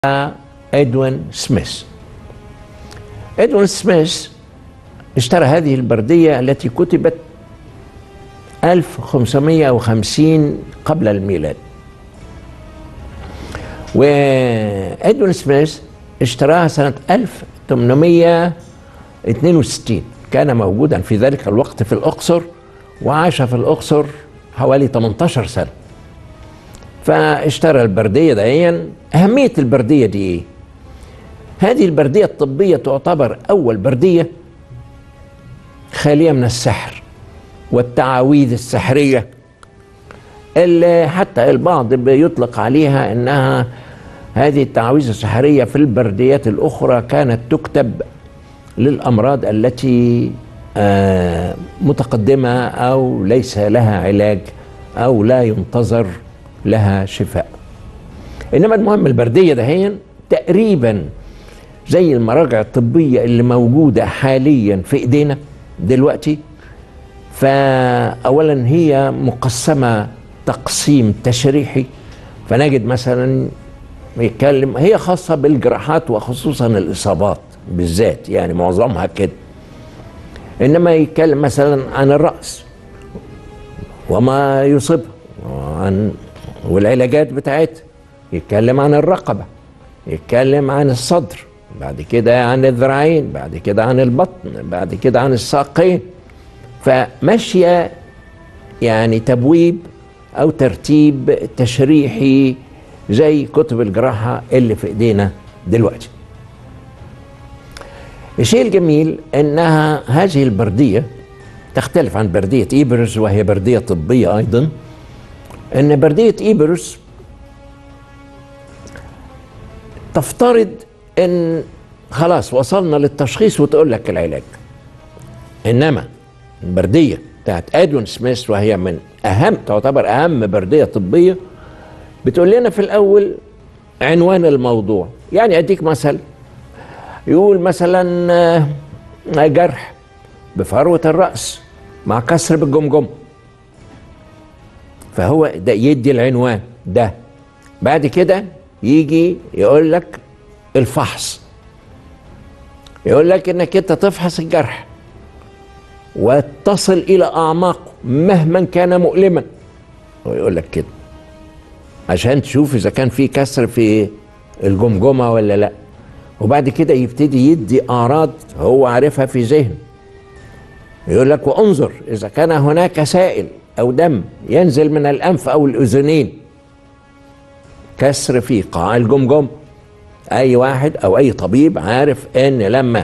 ادوين سميث ادوين سميث اشترى هذه البردية التي كتبت 1550 قبل الميلاد وادوين سميث اشتراها سنة 1862 كان موجودا في ذلك الوقت في الأقصر وعاش في الأقصر حوالي 18 سنة فاشترى البردية دهيا أهمية البردية دي إيه؟ هذه البردية الطبية تعتبر أول بردية خالية من السحر والتعاويذ السحرية اللي حتى البعض بيطلق عليها انها هذه التعاويذ السحرية في البرديات الأخرى كانت تكتب للأمراض التي آه متقدمة أو ليس لها علاج أو لا ينتظر لها شفاء إنما المهم البردية دهيا تقريبا زي المراجع الطبية اللي موجودة حاليا في إيدينا دلوقتي فأولا هي مقسمة تقسيم تشريحي فنجد مثلا يتكلم هي خاصة بالجراحات وخصوصا الإصابات بالذات يعني معظمها كده إنما يتكلم مثلا عن الرأس وما يصيبها عن والعلاجات بتاعتها يتكلم عن الرقبة يتكلم عن الصدر بعد كده عن الذراعين بعد كده عن البطن بعد كده عن الساقين فماشية يعني تبويب أو ترتيب تشريحي زي كتب الجراحة اللي في إيدينا دلوقتي الشيء الجميل أنها هذه البردية تختلف عن بردية إيبرز وهي بردية طبية أيضا أن بردية إيبرز تفترض أن خلاص وصلنا للتشخيص وتقول لك العلاج إنما البردية بتاعت ادوين سميث وهي من اهم تعتبر اهم برديه طبيه بتقول لنا في الاول عنوان الموضوع يعني اديك مثل يقول مثلا جرح بفروه الراس مع كسر بالجمجمه فهو ده يدي العنوان ده بعد كده يجي يقول لك الفحص يقول لك انك انت تفحص الجرح وتصل الى اعماقه مهما كان مؤلما هو يقول لك كده عشان تشوف اذا كان في كسر في الجمجمه ولا لا وبعد كده يبتدي يدي اعراض هو عارفها في ذهنه يقول لك وانظر اذا كان هناك سائل او دم ينزل من الانف او الاذنين كسر في قاع الجمجمه اي واحد او اي طبيب عارف ان لما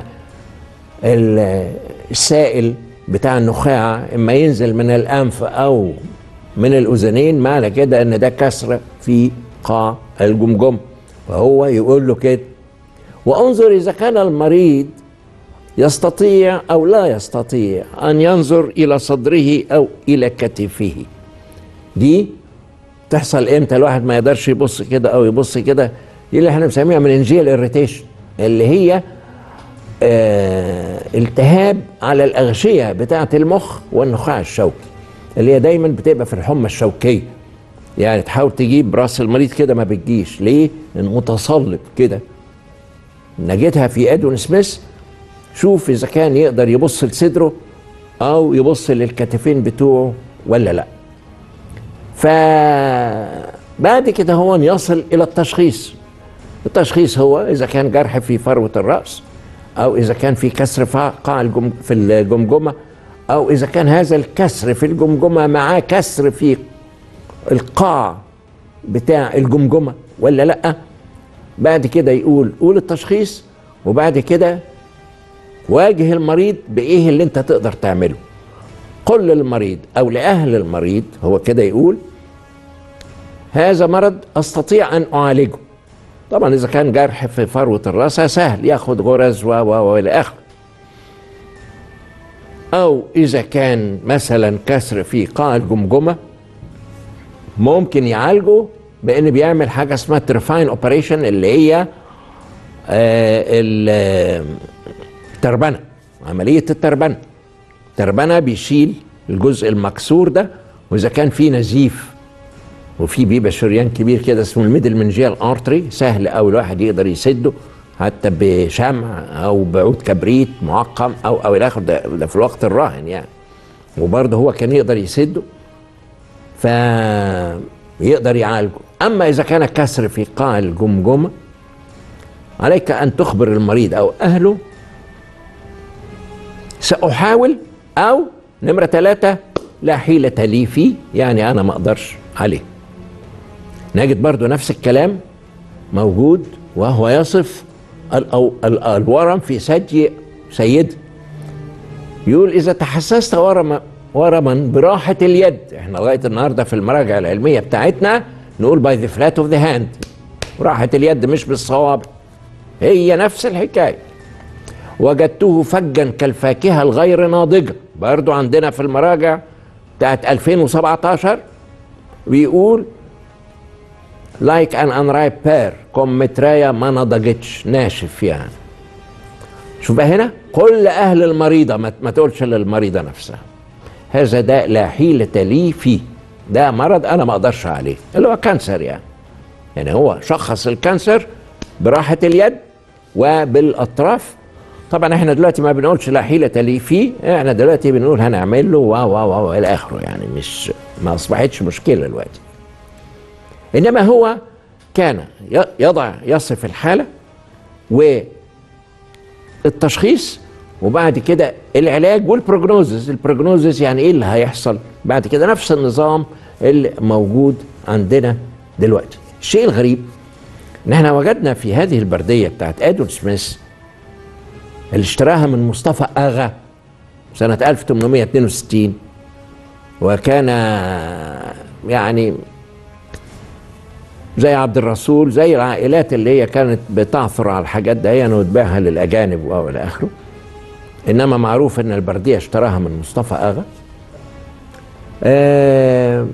السائل بتاع النخاع اما ينزل من الانف او من الاذنين معنى كده ان ده كسر في قاع الجمجمه فهو يقول له كده وانظر اذا كان المريض يستطيع او لا يستطيع ان ينظر الى صدره او الى كتفه دي تحصل امتى الواحد ما يقدرش يبص كده او يبص كده دي اللي احنا بنسميها مننجيال اريتيشن اللي هي آه التهاب على الأغشية بتاعة المخ والنخاع الشوكي اللي هي دايما بتبقى في الحمى الشوكية يعني تحاول تجيب راس المريض كده ما بتجيش ليه؟ لأنه متصلب كده نجدها في ادون سميث شوف إذا كان يقدر يبص لصدره أو يبص للكتفين بتوعه ولا لأ فبعد كده هو يصل إلى التشخيص التشخيص هو إذا كان جرح في فروة الرأس او اذا كان في كسر في قاع الجم في الجمجمه او اذا كان هذا الكسر في الجمجمه معاه كسر في القاع بتاع الجمجمه ولا لا بعد كده يقول قول التشخيص وبعد كده واجه المريض بايه اللي انت تقدر تعمله قل للمريض او لاهل المريض هو كده يقول هذا مرض استطيع ان اعالجه طبعا اذا كان جرح في فروه الراس سهل ياخد غرز و و والى اخره او اذا كان مثلا كسر في قاع الجمجمه ممكن يعالجه بان بيعمل حاجه اسمها ترفاين اوبريشن اللي هي آه التربنه عمليه التربنه التربنه بيشيل الجزء المكسور ده واذا كان في نزيف وفي بيبقى شريان كبير كده اسمه الميدل منجيال ارتري سهل قوي الواحد يقدر يسده حتى بشمع او بعود كبريت معقم او او الى اخره ده, ده في الوقت الراهن يعني وبرضه هو كان يقدر يسده فيقدر يعالجه اما اذا كان كسر في قاع الجمجمه عليك ان تخبر المريض او اهله ساحاول او نمره ثلاثه لا حيله لي فيه يعني انا ما اقدرش عليه نجد برضو نفس الكلام موجود وهو يصف ال أو ال الورم في ثدي سيد يقول اذا تحسست ورم ورما براحه اليد احنا لغايه النهارده في المراجع العلميه بتاعتنا نقول باي ذا فلات اوف ذا هاند راحه اليد مش بالصوابع هي نفس الحكايه وجدته فجا كالفاكهه الغير ناضجه برضو عندنا في المراجع بتاعت 2017 بيقول لايك ان انرايب بير كمثرية ما نضجتش ناشف يعني شوف بقى هنا كل اهل المريضه ما ما تقولش للمريضه نفسها هذا داء لا حيلة لي فيه ده مرض انا ما اقدرش عليه اللي هو كانسر يعني يعني هو شخص الكانسر براحة اليد وبالاطراف طبعا احنا دلوقتي ما بنقولش لا حيلة لي فيه احنا دلوقتي بنقول هنعمل له واو واو واو الى اخره يعني مش ما اصبحتش مشكلة دلوقتي انما هو كان يضع يصف الحالة والتشخيص وبعد كده العلاج والبروجنوزس البروجنوزس يعني ايه اللي هيحصل بعد كده نفس النظام اللي موجود عندنا دلوقتي الشيء الغريب ان احنا وجدنا في هذه البردية بتاعت ادون سميث اللي اشتراها من مصطفى اغا سنة 1862 وكان يعني زي عبد الرسول زي العائلات اللي هي كانت بتعثر على الحاجات دي وتبيعها للاجانب او الى اخره انما معروف ان البرديه اشتراها من مصطفى اغا آه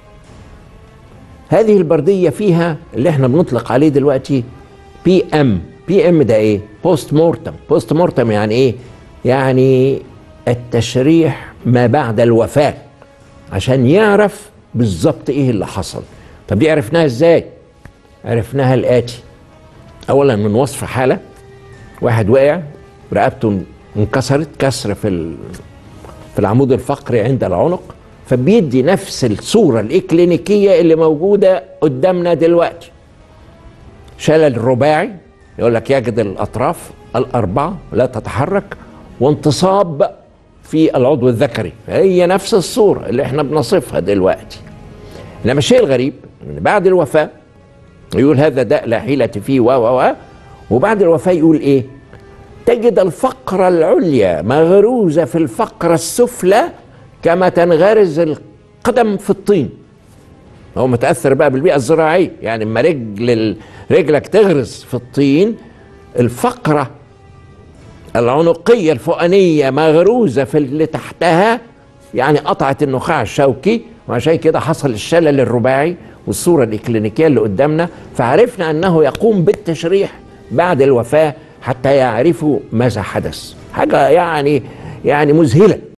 هذه البرديه فيها اللي احنا بنطلق عليه دلوقتي بي ام بي ام ده ايه بوست مورتم بوست مورتم يعني ايه يعني التشريح ما بعد الوفاه عشان يعرف بالظبط ايه اللي حصل طب دي عرفناها ازاي عرفناها الاتي اولا من وصف حاله واحد وقع رقبته انكسرت كسر في في العمود الفقري عند العنق فبيدي نفس الصوره الاكلينيكيه اللي موجوده قدامنا دلوقتي شلل رباعي يقول لك يجد الاطراف الاربعه لا تتحرك وانتصاب في العضو الذكري هي نفس الصوره اللي احنا بنصفها دلوقتي انما الشيء الغريب ان بعد الوفاه يقول هذا داء لا حيلة فيه و و وبعد الوفاه يقول ايه؟ تجد الفقرة العليا مغروزة في الفقرة السفلى كما تنغرز القدم في الطين هو متأثر بقى بالبيئة الزراعية يعني اما رجل رجلك تغرز في الطين الفقرة العنقية الفوقانية مغروزة في اللي تحتها يعني قطعت النخاع الشوكي وعشان كده حصل الشلل الرباعي والصورة الإكلينيكية اللي قدامنا فعرفنا أنه يقوم بالتشريح بعد الوفاة حتى يعرفوا ماذا حدث حاجة يعني يعني مذهلة